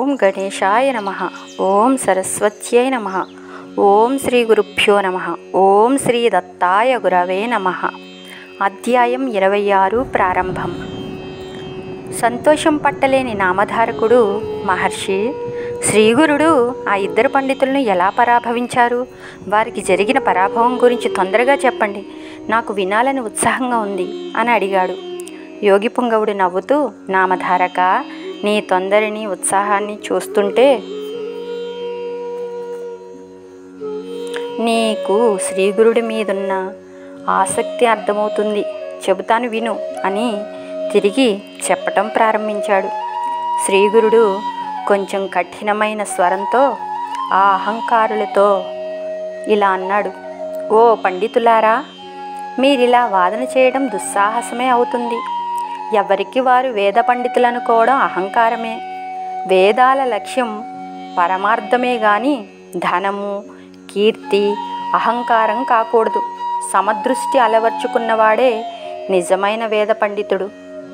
ఓం గణేశాయ నమ ఓం సరస్వత్యై నమ ఓం శ్రీ గురుభ్యో నమ ఓం శ్రీ దత్తాయ గురవే నమ అధ్యాయం ఇరవై ఆరు ప్రారంభం సంతోషం పట్టలేని నామధారకుడు మహర్షి శ్రీగురుడు ఆ ఇద్దరు పండితులను ఎలా పరాభవించారు వారికి జరిగిన పరాభవం గురించి తొందరగా చెప్పండి నాకు వినాలని ఉత్సాహంగా ఉంది అని అడిగాడు యోగి పుంగవుడు నవ్వుతూ నామధారక నీ తొందరని ఉత్సాహాన్ని చూస్తుంటే నీకు శ్రీగురుడి మీదున్న ఆసక్తి అర్థమవుతుంది చెబుతాను విను అని తిరిగి చెప్పటం ప్రారంభించాడు శ్రీగురుడు కొంచెం కఠినమైన స్వరంతో ఆ అహంకారులతో ఇలా అన్నాడు ఓ పండితులారా మీరిలా వాదన చేయడం దుస్సాహసమే అవుతుంది ఎవరికి వారు వేద పండితులనుకోవడం అహంకారమే వేదాల లక్ష్యం పరమార్థమే గాని ధనము కీర్తి అహంకారం కాకూడదు సమదృష్టి అలవర్చుకున్నవాడే నిజమైన వేద పండితుడు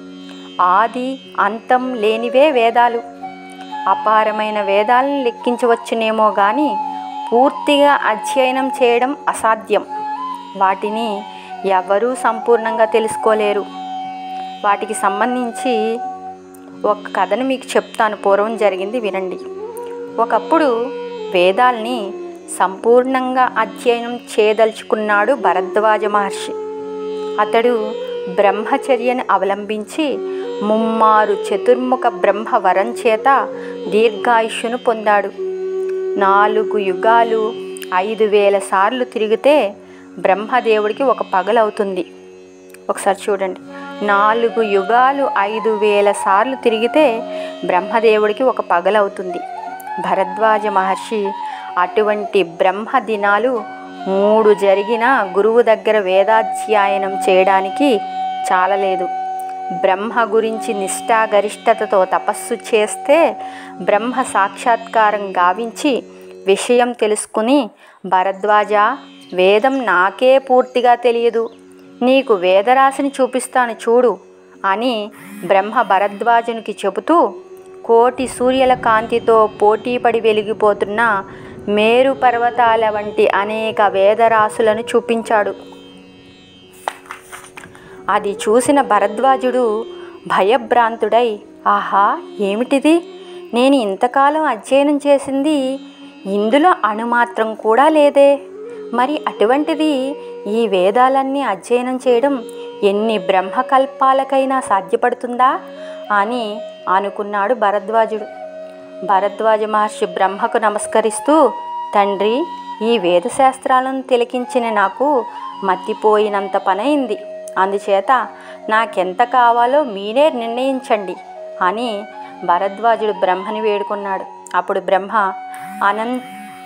ఆది అంతం లేనివే వేదాలు అపారమైన వేదాలను లెక్కించవచ్చునేమో కానీ పూర్తిగా అధ్యయనం చేయడం అసాధ్యం వాటిని ఎవరూ సంపూర్ణంగా తెలుసుకోలేరు వాటికి సంబంధించి ఒక కథను మీకు చెప్తాను పూర్వం జరిగింది వినండి ఒకప్పుడు వేదాల్ని సంపూర్ణంగా అధ్యయనం చేయదలుచుకున్నాడు భరద్వాజ మహర్షి అతడు బ్రహ్మచర్యను అవలంబించి ముమ్మారు చతుర్ముఖ బ్రహ్మ వరం చేత దీర్ఘాయుష్యును పొందాడు నాలుగు యుగాలు ఐదు వేల సార్లు తిరిగితే బ్రహ్మదేవుడికి ఒక పగలవుతుంది ఒకసారి చూడండి నాలుగు యుగాలు ఐదు వేల సార్లు తిరిగితే బ్రహ్మదేవుడికి ఒక పగలవుతుంది భరద్వాజ మహర్షి అటువంటి బ్రహ్మ దినాలు మూడు జరిగిన గురువు దగ్గర వేదాధ్యయనం చేయడానికి చాలలేదు బ్రహ్మ గురించి నిష్ఠాగరిష్టతతో తపస్సు చేస్తే బ్రహ్మ సాక్షాత్కారం గావించి విషయం తెలుసుకుని భరద్వాజ వేదం నాకే పూర్తిగా తెలియదు నీకు వేదరాశిని చూపిస్తాను చూడు అని బ్రహ్మ భరద్వాజునికి చెబుతూ కోటి సూర్యుల కాంతితో పోటీపడి వెలిగిపోతున్న మేరు పర్వతాల వంటి అనేక వేదరాశులను చూపించాడు అది చూసిన భరద్వాజుడు భయభ్రాంతుడై ఆహా ఏమిటిది నేను ఇంతకాలం అధ్యయనం చేసింది ఇందులో అణుమాత్రం కూడా లేదే మరి అటువంటిది ఈ వేదాలన్నీ అధ్యయనం చేయడం ఎన్ని బ్రహ్మకల్పాలకైనా సాధ్యపడుతుందా అని అనుకున్నాడు భరద్వాజుడు భరద్వాజ మహర్షి బ్రహ్మకు నమస్కరిస్తూ తండ్రి ఈ వేదశాస్త్రాలను తిలకించిన నాకు మత్తిపోయినంత పనైంది అందుచేత నాకెంత కావాలో మీరే నిర్ణయించండి అని భరద్వాజుడు బ్రహ్మని వేడుకున్నాడు అప్పుడు బ్రహ్మ అనంత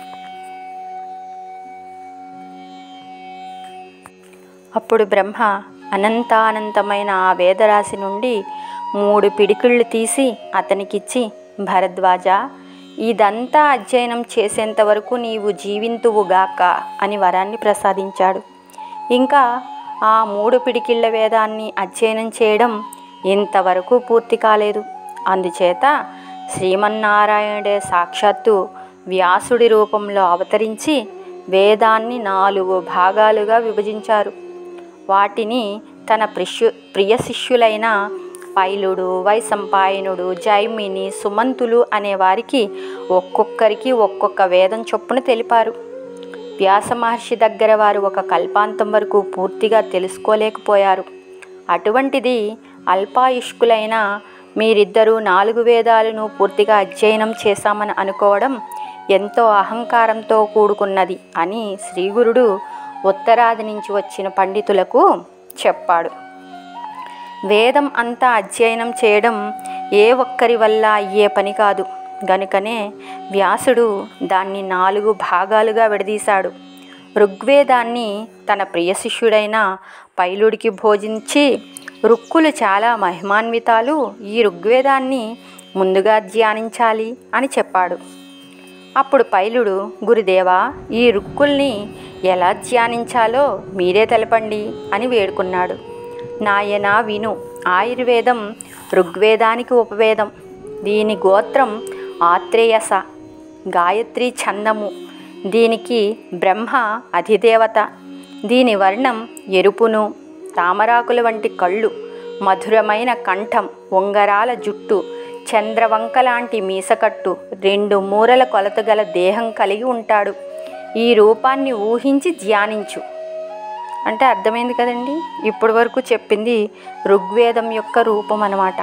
అప్పుడు బ్రహ్మ అనంతానంతమైన ఆ వేదరాశి నుండి మూడు పిడికిళ్ళు తీసి అతనికిచ్చి భరద్వాజ ఇదంతా అధ్యయనం చేసేంత వరకు నీవు జీవింతువుగాక అని వరాన్ని ప్రసాదించాడు ఇంకా ఆ మూడు పిడికిళ్ళ వేదాన్ని అధ్యయనం చేయడం ఇంతవరకు పూర్తి కాలేదు అందుచేత శ్రీమన్నారాయణుడే సాక్షాత్తు వ్యాసుడి రూపంలో అవతరించి వేదాన్ని నాలుగు భాగాలుగా విభజించారు వాటిని తన ప్రిష్యు ప్రియ శిష్యులైన పైలుడు వైసంపాయనుడు జైమిని సుమంతులు అనే వారికి ఒక్కొక్కరికి ఒక్కొక్క వేదం చొప్పున తెలిపారు వ్యాస మహర్షి దగ్గర వారు ఒక కల్పాంతం వరకు పూర్తిగా తెలుసుకోలేకపోయారు అటువంటిది అల్పాయుష్కులైన మీరిద్దరూ నాలుగు వేదాలను పూర్తిగా అధ్యయనం చేశామని అనుకోవడం ఎంతో అహంకారంతో కూడుకున్నది అని శ్రీగురుడు ఉత్తరాది నుంచి వచ్చిన పండితులకు చెప్పాడు వేదం అంతా అధ్యయనం చేయడం ఏ ఒక్కరి వల్ల అయ్యే పని కాదు గనుకనే వ్యాసుడు దాన్ని నాలుగు భాగాలుగా విడదీశాడు ఋగ్వేదాన్ని తన ప్రియ శిష్యుడైన పైలుడికి భోజించి రుక్కులు చాలా మహిమాన్వితాలు ఈ ఋగ్వేదాన్ని ముందుగా ధ్యానించాలి అని చెప్పాడు అప్పుడు పైలుడు గురుదేవా ఈ రుక్కుల్ని ఎలా ధ్యానించాలో మీరే తెలపండి అని వేడుకున్నాడు నాయన విను ఆయుర్వేదం ఋగ్వేదానికి ఉపవేదం దీని గోత్రం ఆత్రేయస గాయత్రి ఛందము దీనికి బ్రహ్మ అధిదేవత దీని వర్ణం ఎరుపును తామరాకుల వంటి కళ్ళు మధురమైన కంఠం ఉంగరాల జుట్టు చంద్రవంక లాంటి మీసకట్టు రెండు మూరల కొలత గల దేహం కలిగి ఉంటాడు ఈ రూపాన్ని ఊహించి ధ్యానించు అంటే అర్థమైంది కదండి ఇప్పటి వరకు చెప్పింది ఋగ్వేదం యొక్క రూపం అన్నమాట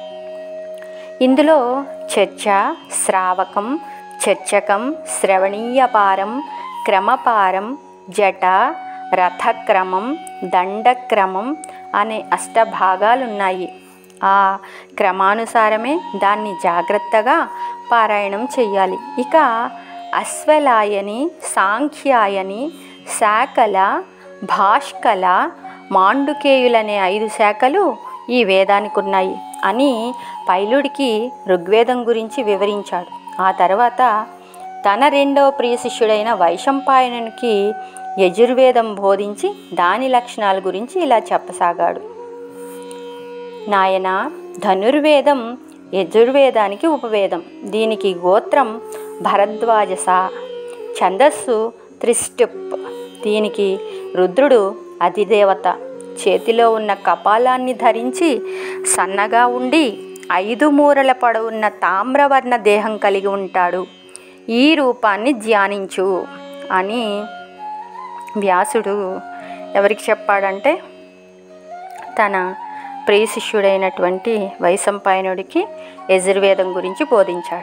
ఇందులో చర్చ శ్రావకం చర్చకం శ్రవణీయపారం క్రమపారం జట రథక్రమం దండక్రమం అనే అష్టభాగాలున్నాయి ఆ క్రమానుసారమే దాన్ని జాగ్రత్తగా పారాయణం చెయ్యాలి ఇక అశ్వలాయని సాంఖ్యాయని శాకల భాష్కల మాండుకేయులనే ఐదు శాఖలు ఈ వేదానికి ఉన్నాయి అని పైలుడికి ఋగ్వేదం గురించి వివరించాడు ఆ తర్వాత తన రెండవ ప్రియ శిష్యుడైన వైశంపాయనునికి యజుర్వేదం బోధించి దాని లక్షణాల గురించి ఇలా చెప్పసాగాడు నాయన ధనుర్వేదం యజుర్వేదానికి ఉపవేదం దీనికి గోత్రం భరద్వాజస ఛందస్సు త్రిస్టిప్ దీనికి రుద్రుడు అధిదేవత చేతిలో ఉన్న కపాలాన్ని ధరించి సన్నగా ఉండి ఐదు మూరల పొడవున్న తామ్రవర్ణ దేహం కలిగి ఉంటాడు ఈ రూపాన్ని ధ్యానించు అని వ్యాసుడు ఎవరికి చెప్పాడంటే తన ప్రియ శిష్యుడైనటువంటి వైశంపాయనుడికి యజుర్వేదం గురించి బోధించాడు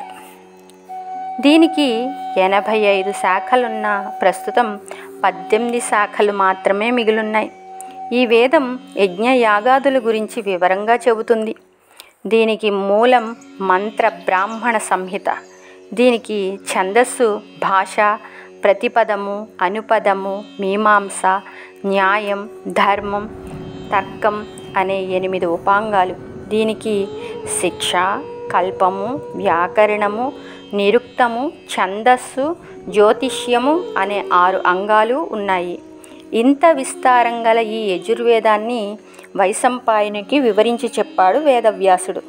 దీనికి ఎనభై ఐదు శాఖలున్న ప్రస్తుతం పద్దెనిమిది శాఖలు మాత్రమే మిగిలున్నాయి ఈ వేదం యజ్ఞ యాగాదుల గురించి వివరంగా చెబుతుంది దీనికి మూలం మంత్ర బ్రాహ్మణ సంహిత దీనికి ఛందస్సు భాష ప్రతిపదము అనుపదము మీమాంస న్యాయం ధర్మం తర్కం అనే ఎనిమిది ఉపాంగాలు దీనికి శిక్ష కల్పము వ్యాకరణము నిరుక్తము ఛందస్సు జ్యోతిష్యము అనే ఆరు అంగాలు ఉన్నాయి ఇంత విస్తారం గల ఈ యజుర్వేదాన్ని వైశంపాయనునికి వివరించి చెప్పాడు వేదవ్యాసుడు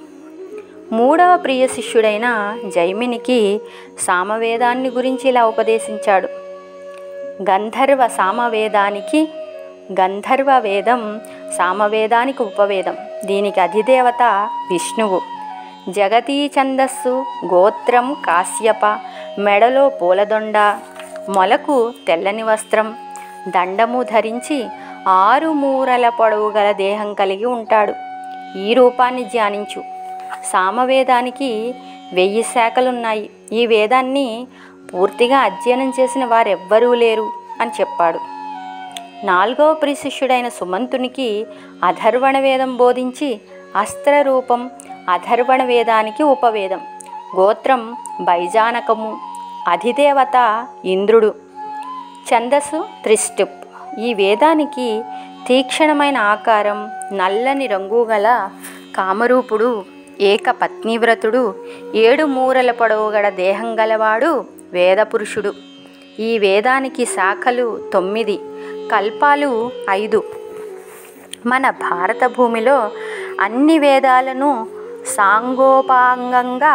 మూడవ ప్రియ శిష్యుడైన జైమినికి సామవేదాన్ని గురించి ఇలా ఉపదేశించాడు గంధర్వ సామవేదానికి గంధర్వ వేదం సామవేదానికి ఉపవేదం దీనికి అధిదేవత విష్ణువు జగతీ ఛందస్సు గోత్రం కాశ్యప మెడలో పూలదొండ మొలకు తెల్లని వస్త్రం దండము ధరించి ఆరు మూరల పొడవు గల దేహం కలిగి ఉంటాడు ఈ రూపాన్ని ధ్యానించు సామవేదానికి వెయ్యి శాఖలున్నాయి ఈ వేదాన్ని పూర్తిగా అధ్యయనం చేసిన వారెవ్వరూ లేరు అని చెప్పాడు నాలుగవ ప్రిశిష్యుడైన సుమంతునికి అధర్వణ వేదం బోధించి అస్త్రరూపం అధర్వణ వేదానికి ఉపవేదం గోత్రం బైజానకము అధిదేవత ఇంద్రుడు ఛందస్సు త్రిస్టిప్ ఈ వేదానికి తీక్షణమైన ఆకారం నల్లని రంగు గల కామరూపుడు ఏక పత్నివ్రతుడు ఏడు మూరల పొడవు గల దేహం గలవాడు వేదపురుషుడు ఈ వేదానికి శాఖలు తొమ్మిది కల్పాలు ఐదు మన భారత భూమిలో అన్ని వేదాలను సాంగోపాంగంగా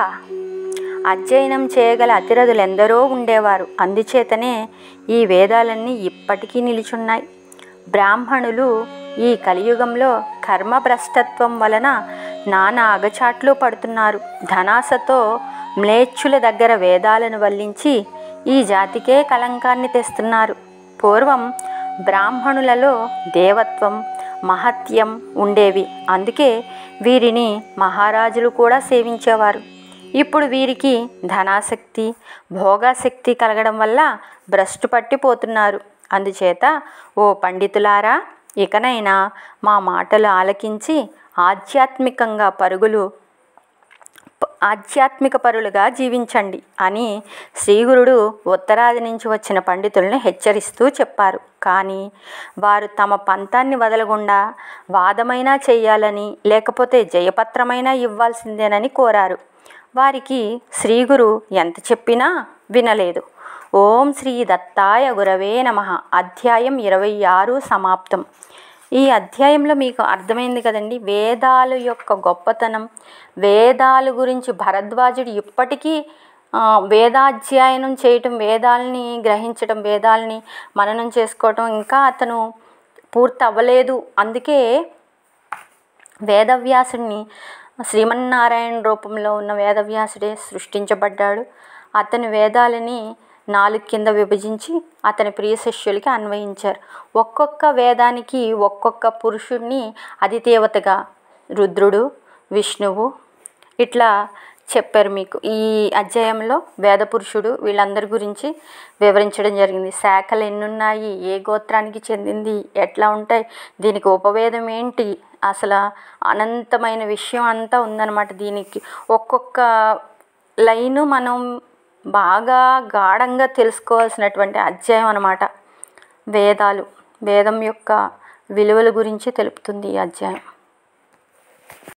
అధ్యయనం చేయగల అతిరథులెందరో ఉండేవారు అందుచేతనే ఈ వేదాలన్నీ ఇప్పటికీ నిలుచున్నాయి బ్రాహ్మణులు ఈ కలియుగంలో కర్మభ్రష్టత్వం వలన నానా అగచాట్లు పడుతున్నారు ధనాసతో మ్లేచ్చుల దగ్గర వేదాలను వల్లించి ఈ జాతికే కలంకాన్ని తెస్తున్నారు పూర్వం బ్రాహ్మణులలో దేవత్వం మహత్యం ఉండేవి అందుకే వీరిని మహారాజులు కూడా సేవించేవారు ఇప్పుడు వీరికి ధనాసక్తి భోగాసక్తి కలగడం వల్ల భ్రష్టు పట్టిపోతున్నారు అందుచేత ఓ పండితులారా ఇకనైనా మా మాటలు ఆలకించి ఆధ్యాత్మికంగా పరుగులు ఆధ్యాత్మిక పరులుగా జీవించండి అని శ్రీగురుడు ఉత్తరాది నుంచి వచ్చిన పండితులను హెచ్చరిస్తూ చెప్పారు కానీ వారు తమ పంతాన్ని వదలకుండా వాదమైనా చెయ్యాలని లేకపోతే జయపత్రమైనా ఇవ్వాల్సిందేనని కోరారు వారికి శ్రీగురు ఎంత చెప్పినా వినలేదు ఓం శ్రీ దత్తాయ గురవే నమ అధ్యాయం ఇరవై ఆరు సమాప్తం ఈ అధ్యాయంలో మీకు అర్థమైంది కదండి వేదాలు యొక్క గొప్పతనం వేదాల గురించి భరద్వాజుడు ఇప్పటికీ ఆ, వేదాధ్యయనం చేయటం వేదాలని గ్రహించడం వేదాలని మననం చేసుకోవటం ఇంకా అతను పూర్తి అవ్వలేదు అందుకే వేదవ్యాసుడిని శ్రీమన్నారాయణ రూపంలో ఉన్న వేదవ్యాసుడే సృష్టించబడ్డాడు అతని వేదాలని నాలుగు కింద విభజించి అతని ప్రియ శిష్యులకి అన్వయించారు ఒక్కొక్క వేదానికి ఒక్కొక్క పురుషుడిని అధిదేవతగా రుద్రుడు విష్ణువు ఇట్లా చెప్పారు మీకు ఈ అధ్యాయంలో వేద పురుషుడు వీళ్ళందరి గురించి వివరించడం జరిగింది శాఖలు ఎన్నున్నాయి ఏ గోత్రానికి చెందింది ఎట్లా ఉంటాయి దీనికి ఉపవేదం ఏంటి అసలు అనంతమైన విషయం అంతా ఉందన్నమాట దీనికి ఒక్కొక్క లైను మనం బాగా గాఢంగా తెలుసుకోవాల్సినటువంటి అధ్యాయం అన్నమాట వేదాలు వేదం యొక్క విలువల గురించి తెలుపుతుంది ఈ అధ్యాయం